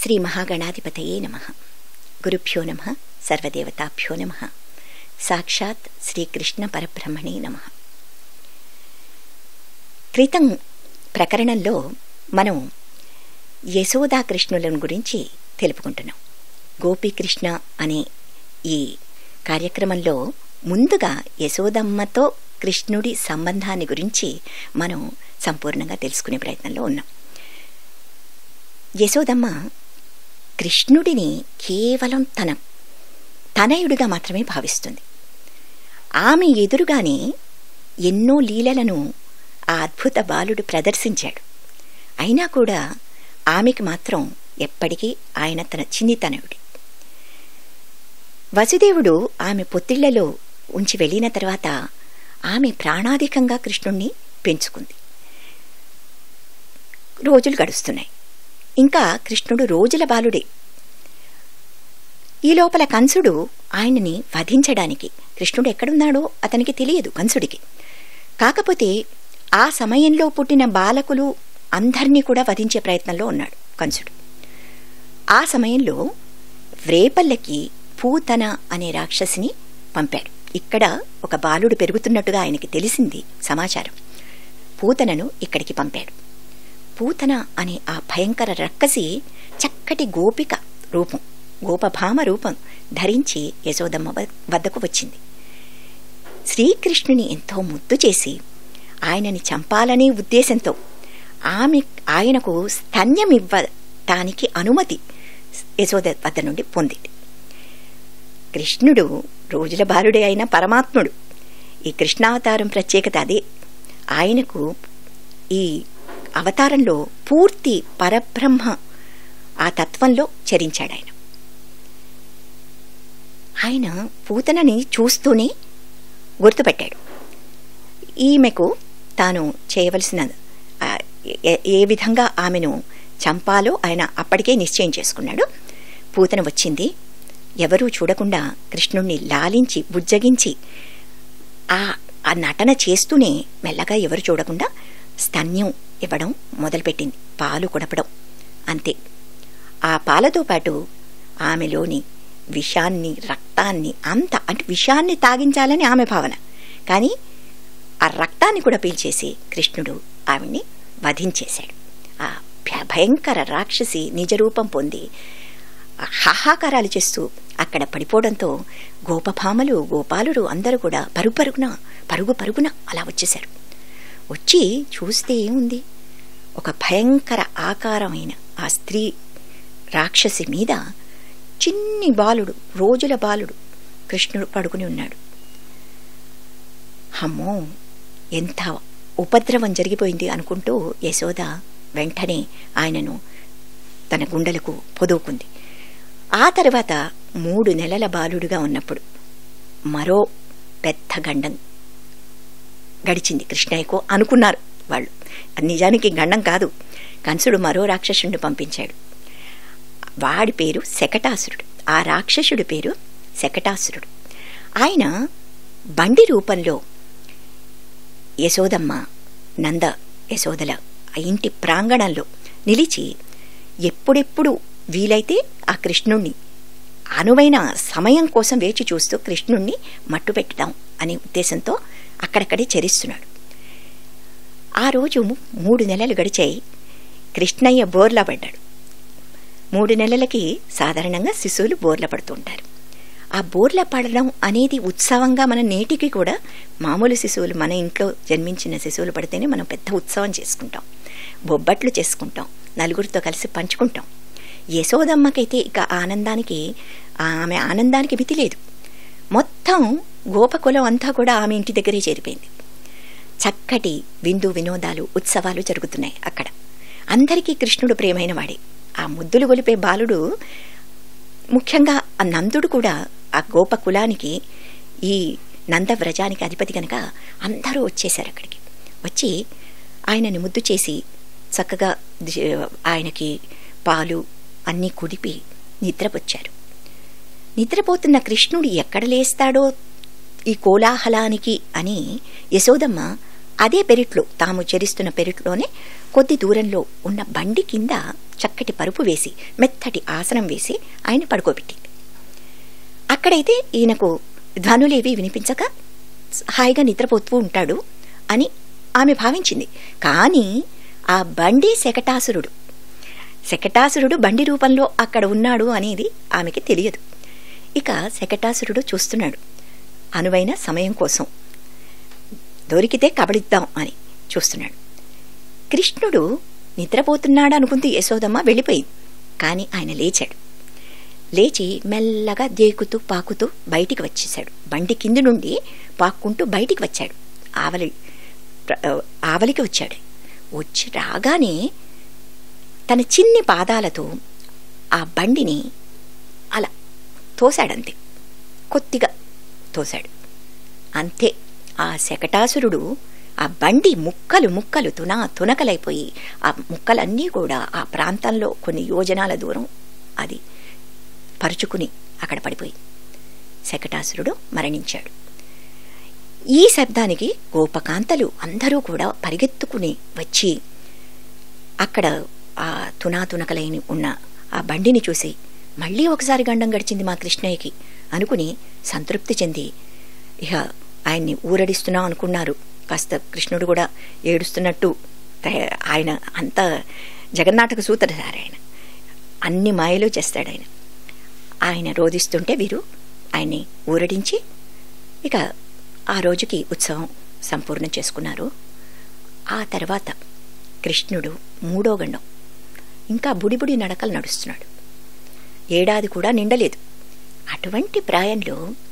శ్రీ మహాగణాధిపతయే నమ గురుభ్యో నమ సర్వదేవతాభ్యో నమ సాక్షాత్ శ్రీకృష్ణ పరబ్రహ్మణే నమ క్రితం ప్రకరణంలో మనం యశోదా కృష్ణులను గురించి తెలుపుకుంటున్నాం గోపీకృష్ణ అనే ఈ కార్యక్రమంలో ముందుగా యశోదమ్మతో కృష్ణుడి సంబంధాన్ని గురించి మనం సంపూర్ణంగా తెలుసుకునే ప్రయత్నంలో ఉన్నాం యశోదమ్మ కృష్ణుడిని కేవలం తన తనయుడిగా మాత్రమే భావిస్తుంది ఆమె ఎదురుగానే ఎన్నో లీలలను ఆ అద్భుత బాలుడు ప్రదర్శించాడు అయినా కూడా ఆమెకి మాత్రం ఎప్పటికీ ఆయన తన చిన్నితనయుడి వసుదేవుడు ఆమె పొత్తిళ్లలో ఉంచి వెళ్ళిన తర్వాత ఆమె ప్రాణాధికంగా కృష్ణుణ్ణి పెంచుకుంది రోజులు గడుస్తున్నాయి ఇంకా కృష్ణుడు రోజుల బాలుడే ఈ లోపల కంసుడు ఆయనని వధించడానికి కృష్ణుడు ఎక్కడున్నాడో అతనికి తెలియదు కంసుడికి కాకపోతే ఆ సమయంలో పుట్టిన బాలకులు అందర్నీ కూడా వధించే ప్రయత్నంలో ఉన్నాడు కంసుడు ఆ సమయంలో వ్రేపల్లకి పూతన అనే రాక్షసిని పంపాడు ఇక్కడ ఒక బాలుడు పెరుగుతున్నట్టుగా ఆయనకి తెలిసింది సమాచారం పూతనను ఇక్కడికి పంపాడు పూతన అనే ఆ భయంకర రక్కసి చక్కటి గోపిక రూపం గోపభామ రూపం ధరించి యశోదమ్మ వద్దకు వచ్చింది శ్రీకృష్ణుని ఎంతో ముద్దు చేసి ఆయనని చంపాలనే ఉద్దేశంతో ఆమె ఆయనకు స్తన్యమివ్వటానికి అనుమతి యశోద వద్ద నుండి పొందింది కృష్ణుడు రోజుల బాలుడే అయిన పరమాత్ముడు ఈ కృష్ణావతారం ప్రత్యేకత అదే ఆయనకు ఈ అవతారంలో పూర్తి పరబ్రహ్మ ఆ తత్వంలో చరించాడు ఆయన ఆయన పూతనని చూస్తూనే గుర్తుపెట్టాడు ఈమెకు తాను చేయవలసిన ఏ విధంగా ఆమెను చంపాలో ఆయన అప్పటికే నిశ్చయం చేసుకున్నాడు పూతన వచ్చింది ఎవరూ చూడకుండా కృష్ణుణ్ణి లాలించి బుజ్జగించి ఆ ఆ నటన చేస్తూనే మెల్లగా ఎవరు చూడకుండా స్తన్యం ఇవ్వడం మొదలుపెట్టింది పాలు కొడపడం అంతే ఆ పాలతో పాటు ఆమెలోని విషాన్ని రక్తాన్ని అంత అంటే విషాన్ని తాగించాలని ఆమె భావన కానీ ఆ రక్తాన్ని కూడా పీల్చేసి కృష్ణుడు ఆవిడ్ని వధించేశాడు ఆ భయంకర రాక్షసి నిజరూపం పొంది హాహాకారాలు చేస్తూ అక్కడ పడిపోవడంతో గోపభామలు గోపాలుడు అందరూ కూడా పరుగు పరుగున పరుగు పరుగున అలా వచ్చేశారు వచ్చి చూస్తే ఏముంది ఒక భయంకర ఆకారమైన ఆ స్త్రీ రాక్షసి మీద చిన్ని బాలుడు రోజుల బాలుడు కృష్ణుడు పడుకుని ఉన్నాడు అమ్మో ఎంత ఉపద్రవం జరిగిపోయింది అనుకుంటూ యశోద వెంటనే ఆయనను తన గుండెలకు పొదువుకుంది ఆ తర్వాత మూడు నెలల బాలుడుగా ఉన్నప్పుడు మరో పెద్ద గండం గడిచింది కృష్ణయ్యకు అనుకున్నారు వాళ్ళు నిజానికి గండం కాదు కంసుడు మరో రాక్షసుడిని పంపించాడు వాడి పేరు శకటాసురుడు ఆ రాక్షసుడి పేరు శకటాసురుడు ఆయన బండి రూపంలో యశోదమ్మ నంద యశోదల ఇంటి ప్రాంగణంలో నిలిచి ఎప్పుడెప్పుడు వీలైతే ఆ కృష్ణుణ్ణి అనువైన సమయం కోసం వేచి చూస్తూ కృష్ణుణ్ణి మట్టు పెట్టడం అనే ఉద్దేశంతో అక్కడక్కడే చరిస్తున్నాడు ఆ రోజు మూడు నెలలు గడిచాయి కృష్ణయ్య బోర్లా పడ్డాడు మూడు నెలలకి సాధారణంగా శిశువులు బోర్ల పడుతుంటారు ఆ బోర్ల పడడం అనేది ఉత్సవంగా మన నేటికి కూడా మామూలు శిశువులు మన ఇంట్లో జన్మించిన శిశువులు పడితేనే మనం పెద్ద ఉత్సవం చేసుకుంటాం బొబ్బట్లు చేసుకుంటాం నలుగురితో కలిసి పంచుకుంటాం యశోదమ్మకైతే ఇక ఆనందానికి ఆమె ఆనందానికి మితి లేదు మొత్తం గోపకులం అంతా కూడా ఆమె ఇంటి దగ్గరే చేరిపోయింది చక్కటి విందు వినోదాలు ఉత్సవాలు జరుగుతున్నాయి అక్కడ అందరికీ కృష్ణుడు ప్రేమైన వాడే ఆ ముద్దులు గొలిపే బాలుడు ముఖ్యంగా ఆ నందుడు కూడా ఆ గోప కులానికి ఈ నందవ్రజానికి అధిపతి కనుక అందరూ వచ్చేశారు అక్కడికి వచ్చి ఆయనని ముద్దు చేసి చక్కగా ఆయనకి పాలు అన్నీ కుడిపి నిద్రపుచ్చారు నిద్రపోతున్న కృష్ణుడు ఎక్కడ లేస్తాడో ఈ కోలాహలానికి అని యశోదమ్మ అదే పెరిట్లో తాము చరిస్తున్న పెరిట్లోనే కొద్ది దూరంలో ఉన్న బండి కింద చక్కటి పరుపు వేసి మెత్తటి ఆసనం వేసి ఆయన పడుకోబెట్టింది అక్కడైతే ఈయనకు ధ్వనులేవి వినిపించక హాయిగా నిద్రపోతూ ఉంటాడు అని ఆమె భావించింది కానీ ఆ బండి శకటాసురుడు శకటాసురుడు బండి రూపంలో అక్కడ ఉన్నాడు అనేది ఆమెకి తెలియదు ఇక శకటాసురుడు చూస్తున్నాడు అనువైన సమయం కోసం దొరికితే కబడిద్దాం అని చూస్తున్నాడు కృష్ణుడు నిద్రపోతున్నాడు అనుకుంది యశోదమ్మ వెళ్ళిపోయింది కానీ ఆయన లేచాడు లేచి మెల్లగా దేకుతూ పాకుతూ బయటికి వచ్చేశాడు బండి కింది నుండి పాక్కుంటూ బయటికి వచ్చాడు ఆవలి ఆవలికి వచ్చాడు వచ్చి రాగానే తన చిన్ని పాదాలతో ఆ బండిని అలా తోశాడంతే కొద్దిగా తోశాడు అంతే ఆ శకటాసురుడు ఆ బండి ముక్కలు ముక్కలు తునా తునకలైపోయి ఆ ముక్కలన్నీ కూడా ఆ ప్రాంతంలో కొన్ని యోజనాల దూరం అది పరుచుకుని అక్కడ పడిపోయి శకటాసురుడు మరణించాడు ఈ శబ్దానికి గోపకాంతలు అందరూ కూడా పరిగెత్తుకుని వచ్చి అక్కడ ఆ తునాతునకలైన ఉన్న ఆ బండిని చూసి మళ్ళీ ఒకసారి గండం గడిచింది మా కృష్ణయ్యకి అనుకుని సంతృప్తి చెంది ఇక ఆయన్ని ఊరడిస్తున్నాం అనుకున్నారు కాస్త కృష్ణుడు కూడా ఏడుస్తున్నట్టు ఆయన అంత జగన్నాటక సూత్రధారి ఆయన అన్ని మాయలు చేస్తాడు ఆయన ఆయన రోధిస్తుంటే వీరు ఆయన్ని ఊరడించి ఇక ఆ రోజుకి ఉత్సవం సంపూర్ణం చేసుకున్నారు ఆ తర్వాత కృష్ణుడు మూడో గండం ఇంకా బుడిబుడి నడకలు నడుస్తున్నాడు ఏడాది కూడా నిండలేదు అటువంటి ప్రాయంలో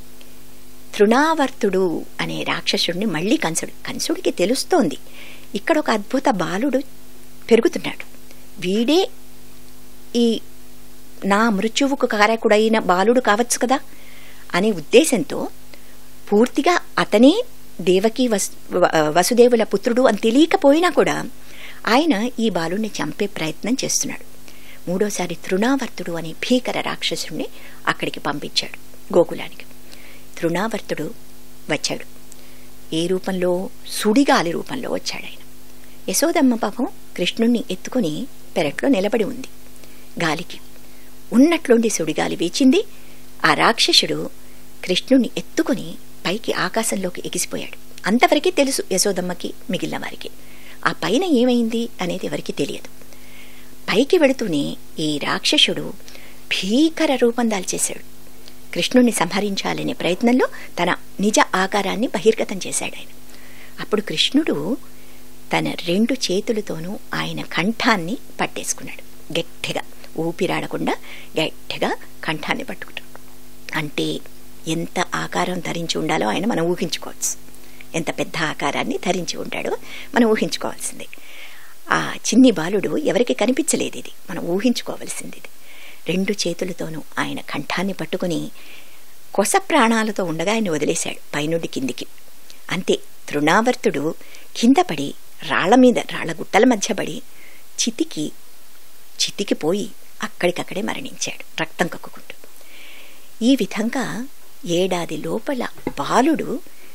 తృణావర్తుడు అనే రాక్షసుడిని మళ్ళీ కంసుడు కంసుడికి తెలుస్తోంది ఇక్కడ ఒక అద్భుత బాలుడు పెరుగుతున్నాడు వీడే ఈ నా మృత్యువుకు కారకుడైన బాలుడు కావచ్చు కదా అనే ఉద్దేశంతో పూర్తిగా అతనే దేవకి వసు వసుదేవుల పుత్రుడు అని తెలియకపోయినా కూడా ఆయన ఈ బాలుడిని చంపే ప్రయత్నం చేస్తున్నాడు మూడోసారి తృణావర్తుడు అనే భీకర రాక్షసుడిని అక్కడికి పంపించాడు గోకులానికి తృణావర్తుడు వచ్చాడు ఏ రూపంలో సుడిగాలి రూపంలో వచ్చాడు ఆయన యశోదమ్మ పాపం కృష్ణుణ్ణి ఎత్తుకుని పెరట్లో నిలబడి ఉంది గాలికి ఉన్నట్లుండి సుడిగాలి వీచింది ఆ రాక్షసుడు కృష్ణుణ్ణి ఎత్తుకుని పైకి ఆకాశంలోకి ఎగిసిపోయాడు అంతవరకే తెలుసు యశోదమ్మకి మిగిలిన వారికి ఆ పైన ఏమైంది అనేది ఎవరికి తెలియదు పైకి వెళుతూనే ఈ రాక్షసుడు భీకర రూపం దాల్చేశాడు కృష్ణుణ్ణి సంహరించాలనే ప్రయత్నంలో తన నిజ ఆకారాన్ని బహిర్గతం చేశాడు ఆయన అప్పుడు కృష్ణుడు తన రెండు చేతులతోనూ ఆయన కంఠాన్ని పట్టేసుకున్నాడు గట్టిగా ఊపిరాడకుండా గట్టిగా కంఠాన్ని పట్టుకుంటాడు అంటే ఎంత ఆకారం ధరించి ఉండాలో ఆయన మనం ఊహించుకోవచ్చు ఎంత పెద్ద ఆకారాన్ని ధరించి ఉంటాడో మనం ఊహించుకోవాల్సిందే ఆ చిన్ని బాలుడు ఎవరికి కనిపించలేదు ఇది మనం ఊహించుకోవలసింది ఇది రెండు చేతులతోనూ ఆయన కంఠాన్ని పట్టుకుని కొస ప్రాణాలతో ఉండగా ఆయన వదిలేశాడు పైనుండి కిందికి అంతే తృణావర్తుడు కింద పడి రాళ్ల మీద రాళ్ల గుట్టల మధ్య పడి చితికి చితికి పోయి అక్కడికక్కడే మరణించాడు రక్తం కక్కుకుంటూ ఈ విధంగా ఏడాది లోపల బాలుడు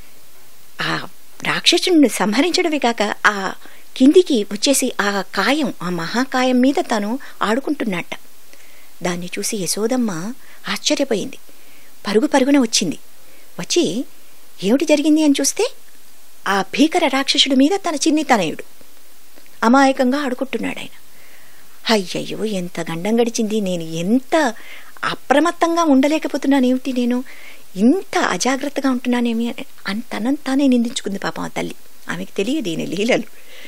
ఆ రాక్షసుని సంహరించడమే కాక ఆ కిందికి వచ్చేసి ఆ కాయం ఆ మహాకాయం మీద తను ఆడుకుంటున్నట్ట దాన్ని చూసి యశోదమ్మ ఆశ్చర్యపోయింది పరుగు పరుగున వచ్చింది వచ్చి ఏమిటి జరిగింది అని చూస్తే ఆ భీకర రాక్షసుడి మీద తన చిన్ని తనయుడు అమాయకంగా ఆడుకుంటున్నాడు ఆయన అయ్యయ్యో ఎంత గండం గడిచింది నేను ఎంత అప్రమత్తంగా ఉండలేకపోతున్నాను ఏమిటి నేను ఇంత అజాగ్రత్తగా ఉంటున్నానేమి అని తనని తానే నిందించుకుంది పాపం ఆ తల్లి ఆమెకు తెలియదు ఈయన లీలలు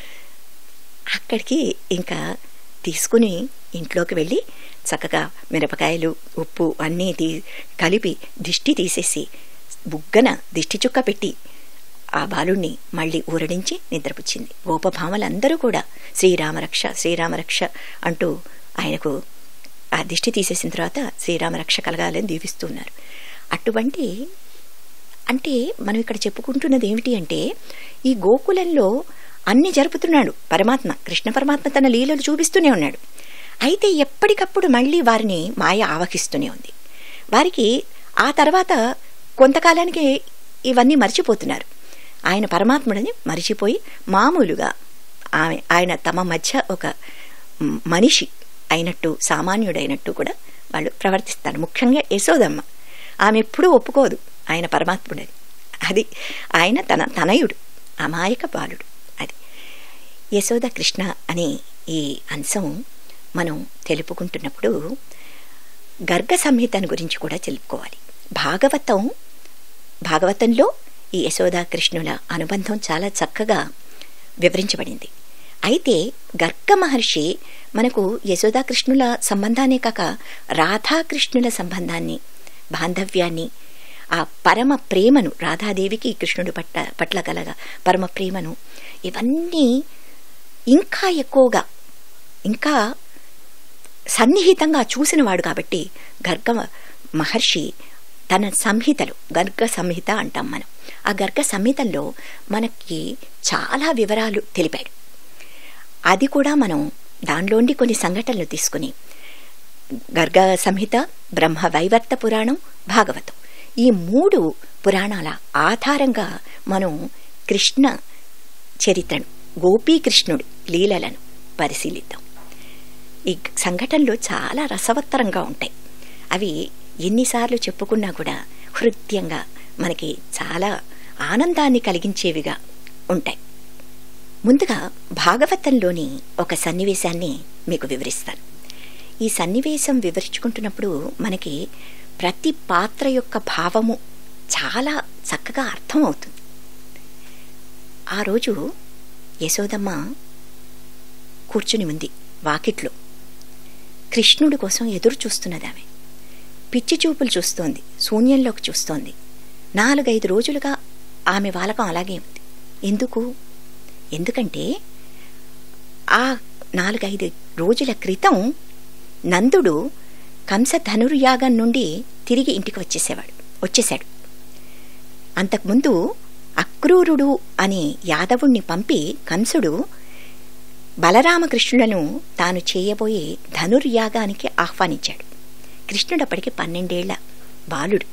అక్కడికి ఇంకా తీసుకుని ఇంట్లోకి వెళ్ళి చక్కగా మిరపకాయలు ఉప్పు అన్నీ తీ కలిపి దిష్టి తీసేసి బుగ్గన దిష్టి చుక్క పెట్టి ఆ బాలుణ్ణి మళ్ళీ ఊరడించి నిద్రపుచ్చింది గోపభామలందరూ కూడా శ్రీరామరక్ష శ్రీరామరక్ష అంటూ ఆయనకు ఆ దిష్టి తీసేసిన తర్వాత శ్రీరామరక్ష కలగాలని దీవిస్తున్నారు అటువంటి అంటే మనం ఇక్కడ చెప్పుకుంటున్నది ఏమిటి అంటే ఈ గోకులంలో అన్ని జరుపుతున్నాడు పరమాత్మ కృష్ణ పరమాత్మ తన లీలలు చూపిస్తూనే ఉన్నాడు అయితే ఎప్పటికప్పుడు మళ్ళీ వారిని మాయ ఆవహిస్తూనే ఉంది వారికి ఆ తర్వాత కొంతకాలానికి ఇవన్నీ మర్చిపోతున్నారు ఆయన పరమాత్ముడని మరిచిపోయి మామూలుగా ఆమె ఆయన తమ మధ్య ఒక మ్, మనిషి అయినట్టు సామాన్యుడైనట్టు కూడా వాళ్ళు ప్రవర్తిస్తారు ముఖ్యంగా యశోదమ్మ ఆమె ఎప్పుడూ ఒప్పుకోదు ఆయన పరమాత్ముడని అది ఆయన తన తనయుడు అమాయక బాలుడు అది యశోద కృష్ణ అనే ఈ అంశం మనం తెలుపుకుంటున్నప్పుడు గర్గ సంహితను గురించి కూడా తెలుపుకోవాలి భాగవతం భాగవతంలో ఈ యశోద కృష్ణుల అనుబంధం చాలా చక్కగా వివరించబడింది అయితే గర్గ మహర్షి మనకు యశోదాకృష్ణుల సంబంధాన్ని కాక రాధాకృష్ణుల సంబంధాన్ని బాంధవ్యాన్ని ఆ పరమ ప్రేమను రాధాదేవికి కృష్ణుడి పట్ల పట్ల కలగ పరమ ప్రేమను ఇవన్నీ ఇంకా ఎక్కువగా ఇంకా సన్నిహితంగా చూసినవాడు కాబట్టి గర్గ మహర్షి తన సంహితలు గర్గ సంహిత అంటాం మనం ఆ గర్గ సంహితల్లో మనకి చాలా వివరాలు తెలిపాడు అది కూడా మనం దానిలోండి కొన్ని సంఘటనలు తీసుకుని గర్గ సంహిత బ్రహ్మ వైవర్త పురాణం భాగవతం ఈ మూడు పురాణాల ఆధారంగా మనం కృష్ణ చరిత్రను గోపీకృష్ణుడి లీలలను పరిశీలిద్దాం ఈ సంఘటనలు చాలా రసవత్తరంగా ఉంటాయి అవి ఎన్నిసార్లు చెప్పుకున్నా కూడా హృదయంగా మనకి చాలా ఆనందాన్ని కలిగించేవిగా ఉంటాయి ముందుగా భాగవతంలోని ఒక సన్నివేశాన్ని మీకు వివరిస్తాను ఈ సన్నివేశం వివరించుకుంటున్నప్పుడు మనకి ప్రతి పాత్ర యొక్క భావము చాలా చక్కగా అర్థమవుతుంది ఆ రోజు యశోదమ్మ కూర్చుని ఉంది వాకిట్లో కృష్ణుడి కోసం ఎదురు చూస్తున్నది ఆమె పిచ్చి చూపులు చూస్తోంది శూన్యంలోకి చూస్తోంది నాలుగైదు రోజులుగా ఆమె వాలకం అలాగే ఉంది ఎందుకు ఎందుకంటే ఆ నాలుగైదు రోజుల క్రితం నందుడు కంస ధనుర్యాగం నుండి తిరిగి ఇంటికి వచ్చేసేవాడు వచ్చేశాడు అంతకుముందు అక్రూరుడు అనే యాదవుణ్ణి పంపి కంసుడు బలరామకృష్ణులను తాను చేయబోయే ధనుర్యాగానికి ఆహ్వానించాడు కృష్ణుడప్పటికి పన్నెండేళ్ల బాలుడు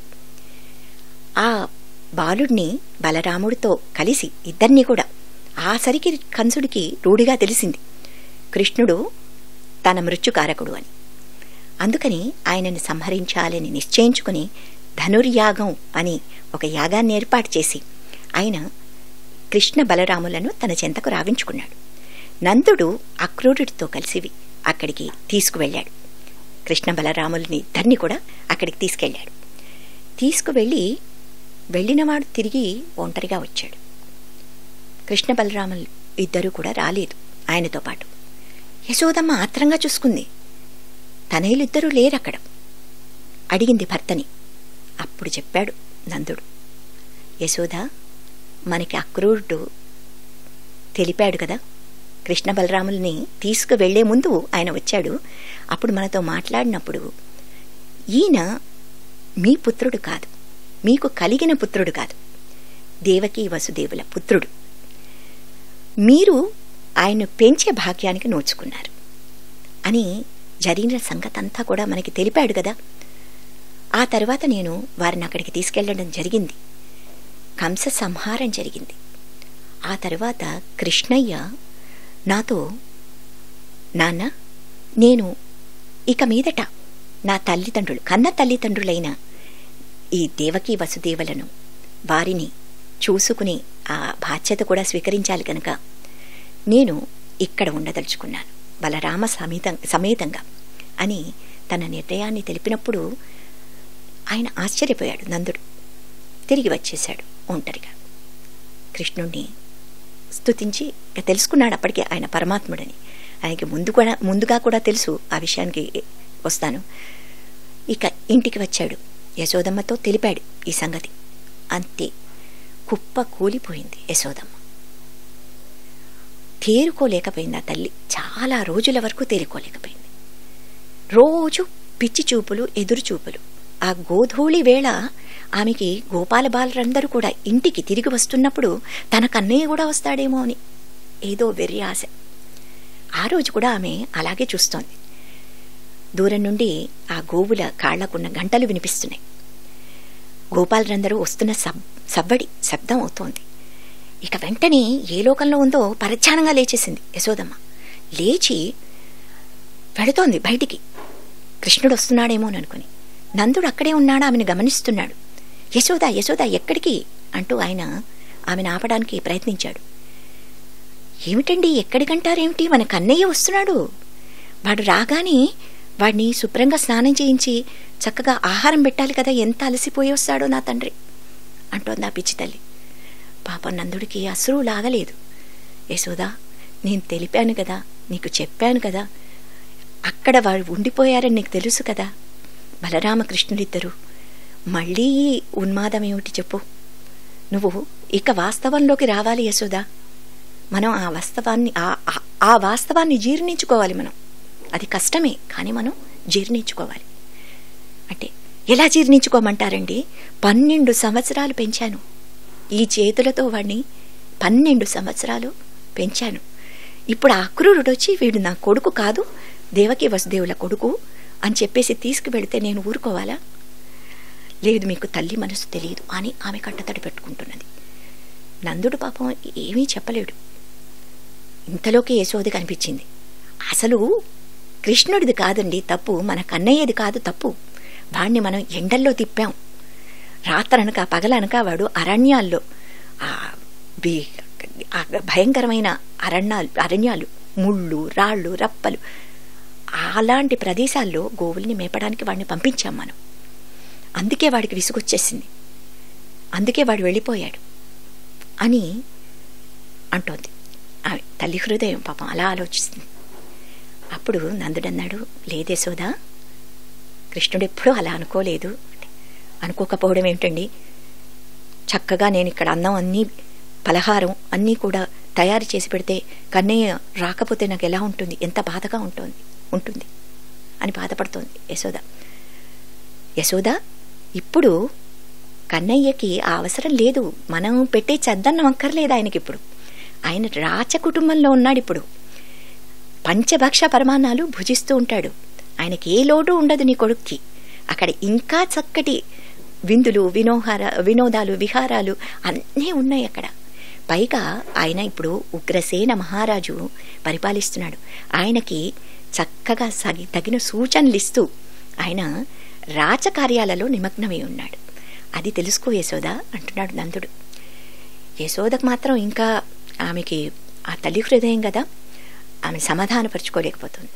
ఆ బాలుడిని బలరాముడితో కలిసి ఇద్దరినీ కూడా ఆసరికి కంసుడికి రూఢిగా తెలిసింది కృష్ణుడు తన మృత్యుకారకుడు అని అందుకని ఆయనని సంహరించాలని నిశ్చయించుకుని ధనుర్యాగం అని ఒక యాగాన్ని ఏర్పాటు చేసి ఆయన కృష్ణ బలరాములను తన చెంతకు రావించుకున్నాడు నందుడు అక్రూరుడితో కలిసి అక్కడికి తీసుకువెళ్ళాడు కృష్ణ బలరాములని ఇద్దరిని కూడా అక్కడికి తీసుకెళ్ళాడు తీసుకువెళ్ళి వెళ్ళినవాడు తిరిగి ఒంటరిగా వచ్చాడు కృష్ణ బలరాములు ఇద్దరూ కూడా రాలేదు ఆయనతో పాటు యశోదమ్మ ఆత్రంగా చూసుకుంది తనయులిద్దరూ లేరక్కడ అడిగింది భర్తని అప్పుడు చెప్పాడు నందుడు యశోద మనకి అక్రూరుడు తెలిపాడు కదా కృష్ణ బలరాముల్ని తీసుకువెళ్లే ముందు ఆయన వచ్చాడు అప్పుడు మనతో మాట్లాడినప్పుడు ఈయన మీ పుత్రుడు కాదు మీకు కలిగిన పుత్రుడు కాదు దేవకీ వసుదేవుల పుత్రుడు మీరు ఆయన పెంచే భాగ్యానికి నోచుకున్నారు అని జరిగిన సంగతంతా కూడా మనకి తెలిపాడు కదా ఆ తర్వాత నేను వారిని అక్కడికి తీసుకెళ్లడం జరిగింది కంస సంహారం జరిగింది ఆ తర్వాత కృష్ణయ్య నాతో నాన్న నేను ఇక మీదట నా తల్లిదండ్రులు కన్న తల్లిదండ్రులైన ఈ దేవకీ వసుదేవులను వారిని చూసుకుని ఆ బాధ్యత కూడా స్వీకరించాలి కనుక నేను ఇక్కడ ఉండదలుచుకున్నాను బలరామ సమేత సమేతంగా అని తన నిర్ణయాన్ని తెలిపినప్పుడు ఆయన ఆశ్చర్యపోయాడు నందుడు తిరిగి వచ్చేశాడు ఒంటరిగా కృష్ణుణ్ణి స్తుతించి ఇక తెలుసుకున్నాడు అప్పటికే ఆయన పరమాత్ముడని ఆయనకి ముందు కూడా ముందుగా కూడా తెలుసు ఆ విషయానికి వస్తాను ఇక ఇంటికి వచ్చాడు యశోదమ్మతో తెలిపాడు ఈ సంగతి అంతే కుప్ప కూలిపోయింది యశోదమ్మ తేరుకోలేకపోయింది ఆ తల్లి చాలా రోజుల వరకు తేరుకోలేకపోయింది రోజు పిచ్చి చూపులు ఎదురు చూపులు ఆ గోధూళి వేళ ఆమెకి గోపాల బాలరందరూ కూడా ఇంటికి తిరిగి వస్తున్నప్పుడు తన కన్నయ్య కూడా వస్తాడేమో అని ఏదో వెర్రి ఆశ ఆ రోజు కూడా ఆమె అలాగే చూస్తోంది దూరం నుండి ఆ గోవుల కాళ్లకున్న గంటలు వినిపిస్తున్నాయి గోపాలరందరూ వస్తున్న సబ్ సవ్వడి శబ్దం అవుతోంది ఇక వెంటనే ఏ లోకంలో ఉందో పరధ్యానంగా లేచేసింది యశోదమ్మ లేచి వెళుతోంది బయటికి కృష్ణుడు వస్తున్నాడేమోననుకుని నందుడు అక్కడే ఉన్నాడు ఆమెను గమనిస్తున్నాడు యశోద యశోద ఎక్కడికి అంటూ ఆయన ఆమెను ఆపడానికి ప్రయత్నించాడు ఏమిటండి ఎక్కడికంటారేమిటి మన కన్నయ్య వస్తున్నాడు వాడు రాగానే వాడిని శుభ్రంగా స్నానం చేయించి చక్కగా ఆహారం పెట్టాలి కదా ఎంత అలసిపోయి వస్తాడో నా తండ్రి అంటోంది ఆ పిచ్చి తల్లి పాపం నందుడికి అసలు లాగలేదు యశోదా నేను తెలిపాను కదా నీకు చెప్పాను కదా అక్కడ వాడు ఉండిపోయారని నీకు తెలుసు కదా బలరామకృష్ణుడిద్దరు మళ్ళీ ఈ ఉన్మాదం ఏమిటి చెప్పు నువ్వు ఇక వాస్తవంలోకి రావాలి యశోదా మనం ఆ వాస్తవాన్ని ఆ ఆ- ఆ వాస్తవాన్ని జీర్ణించుకోవాలి మనం అది కష్టమే కానీ మనం జీర్ణించుకోవాలి అంటే ఎలా జీర్ణించుకోమంటారండి పన్నెండు సంవత్సరాలు పెంచాను ఈ చేతులతో వాడిని పన్నెండు సంవత్సరాలు పెంచాను ఇప్పుడు ఆ అక్రూరుడు వచ్చి వీడు నా కొడుకు కాదు దేవకి వసుదేవుల కొడుకు అని చెప్పేసి తీసుకువెడితే నేను ఊరుకోవాలా లేదు మీకు తల్లి మనసు తెలియదు అని ఆమె కట్టతడి పెట్టుకుంటున్నది నందుడు పాపం ఏమీ చెప్పలేడు ఇంతలోకి యశోది కనిపించింది అసలు కృష్ణుడిది కాదండి తప్పు మన కన్నయ్యది కాదు తప్పు వాణ్ణి మనం ఎండల్లో తిప్పాం రాత్రనక పగలనక వాడు అరణ్యాల్లో ఆ బి- ఆ భయంకరమైన అరణ్యాలు అరణ్యాలు ముళ్ళు రాళ్ళు రప్పలు అలాంటి ప్రదేశాల్లో గోవుల్ని మేపడానికి వాడిని పంపించాం మనం అందుకే వాడికి విసుగొచ్చేసింది అందుకే వాడు వెళ్ళిపోయాడు అని అంటోంది ఆమె తల్లి హృదయం పాపం అలా ఆలోచిస్తుంది అప్పుడు నందుడన్నాడు లేదే సోదా కృష్ణుడు ఎప్పుడూ అలా అనుకోలేదు అనుకోకపోవడం ఏమిటండి చక్కగా నేను ఇక్కడ అన్నం అన్నీ పలహారం అన్నీ కూడా తయారు చేసి పెడితే కన్నయ్య రాకపోతే నాకు ఎలా ఉంటుంది ఎంత బాధగా ఉంటుంది ఉంటుంది అని బాధపడుతోంది యశోద యశోద ఇప్పుడు కన్నయ్యకి ఆ అవసరం లేదు మనం పెట్టే చద్దన్నం అక్కర్లేదు ఆయనకి ఇప్పుడు ఆయన రాచ కుటుంబంలో ఉన్నాడు ఇప్పుడు పంచభక్ష పరమాన్నాలు భుజిస్తూ ఉంటాడు ఆయనకి ఏ లోటు ఉండదు నీ కొడుక్కి అక్కడ ఇంకా చక్కటి విందులు వినోహార వినోదాలు విహారాలు అన్నీ ఉన్నాయి అక్కడ పైగా ఆయన ఇప్పుడు ఉగ్రసేన మహారాజు పరిపాలిస్తున్నాడు ఆయనకి చక్కగా సగి తగిన సూచనలు ఇస్తూ ఆయన రాచకార్యాలలో నిమగ్నమై ఉన్నాడు అది తెలుసుకో యశోద అంటున్నాడు నందుడు యశోదకు మాత్రం ఇంకా ఆమెకి ఆ తల్లి హృదయం కదా ఆమె సమాధానపరుచుకోలేకపోతుంది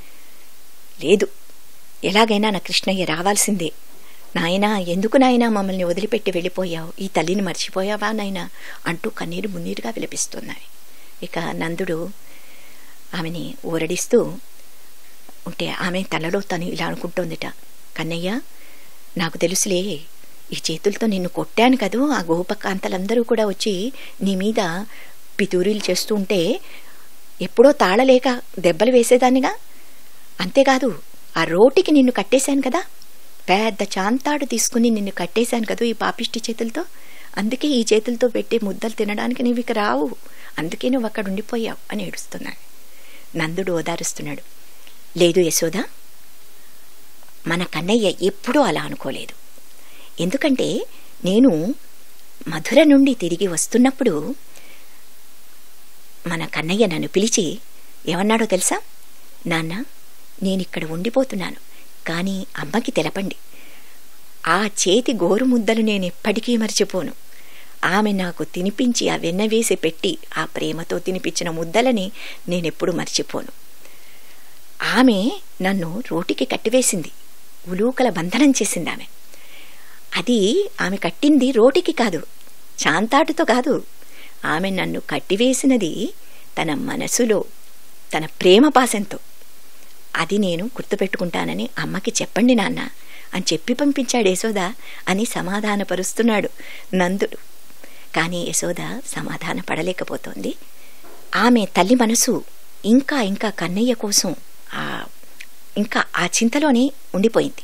లేదు ఎలాగైనా నా కృష్ణయ్య రావాల్సిందే నాయనా ఎందుకు నాయనా మమ్మల్ని వదిలిపెట్టి వెళ్ళిపోయావు ఈ తల్లిని మర్చిపోయావా నాయనా అంటూ కన్నీరు మున్నీరుగా విలపిస్తున్నాయి ఇక నందుడు ఆమెని ఊరడిస్తూ ఉంటే ఆమె తనలో తను ఇలా అనుకుంటోందిట కన్నయ్య నాకు తెలుసులే ఈ చేతులతో నిన్ను కొట్టాను కదూ ఆ గోపకాంతలందరూ కూడా వచ్చి నీ మీద పితూరీలు చేస్తూ ఉంటే ఎప్పుడో తాళలేక దెబ్బలు వేసేదానిగా అంతేకాదు ఆ రోటికి నిన్ను కట్టేశాను కదా పెద్ద చాంతాడు తీసుకుని నిన్ను కట్టేశాను కదూ ఈ పాపిష్టి చేతులతో అందుకే ఈ చేతులతో పెట్టే ముద్దలు తినడానికి నీవు ఇక రావు అందుకే నువ్వు అక్కడ ఉండిపోయావు అని ఏడుస్తున్నాడు నందుడు ఓదారుస్తున్నాడు లేదు యశోద మన కన్నయ్య ఎప్పుడూ అలా అనుకోలేదు ఎందుకంటే నేను మధుర నుండి తిరిగి వస్తున్నప్పుడు మన కన్నయ్య నన్ను పిలిచి ఏమన్నాడో తెలుసా నాన్న నేనిక్కడ ఉండిపోతున్నాను కానీ అమ్మకి తెలపండి ఆ చేతి గోరు ముద్దలు నేను ఎప్పటికీ మర్చిపోను ఆమె నాకు తినిపించి ఆ వెన్న వేసి పెట్టి ఆ ప్రేమతో తినిపించిన ముద్దలని నేనెప్పుడు మర్చిపోను ఆమె నన్ను రోటికి కట్టివేసింది ఉలూకల బంధనం చేసింది ఆమె అది ఆమె కట్టింది రోటికి కాదు చాంతాటుతో కాదు ఆమె నన్ను కట్టివేసినది తన మనసులో తన ప్రేమ పాసంతో అది నేను గుర్తుపెట్టుకుంటానని అమ్మకి చెప్పండి నాన్న అని చెప్పి పంపించాడు యశోద అని సమాధానపరుస్తున్నాడు నందుడు కానీ యశోద సమాధాన పడలేకపోతోంది ఆమె తల్లి మనసు ఇంకా ఇంకా కన్నయ్య కోసం ఆ ఇంకా ఆ చింతలోనే ఉండిపోయింది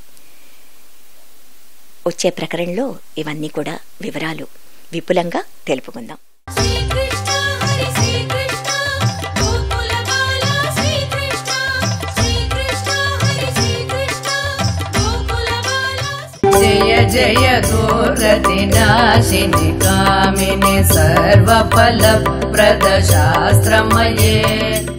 వచ్చే ప్రకరణలో ఇవన్నీ కూడా వివరాలు విపులంగా తెలుపుకుందాం శ్రీకృష్ణ హరి శ్రీకృష్ణ గోకుల బాల శ్రీకృష్ణ శ్రీకృష్ణ హరి శ్రీకృష్ణ గోకుల బాల జయ जय दुर्गतिनाशिनि कामिनि सर्वफलप्रदशास्त्रमये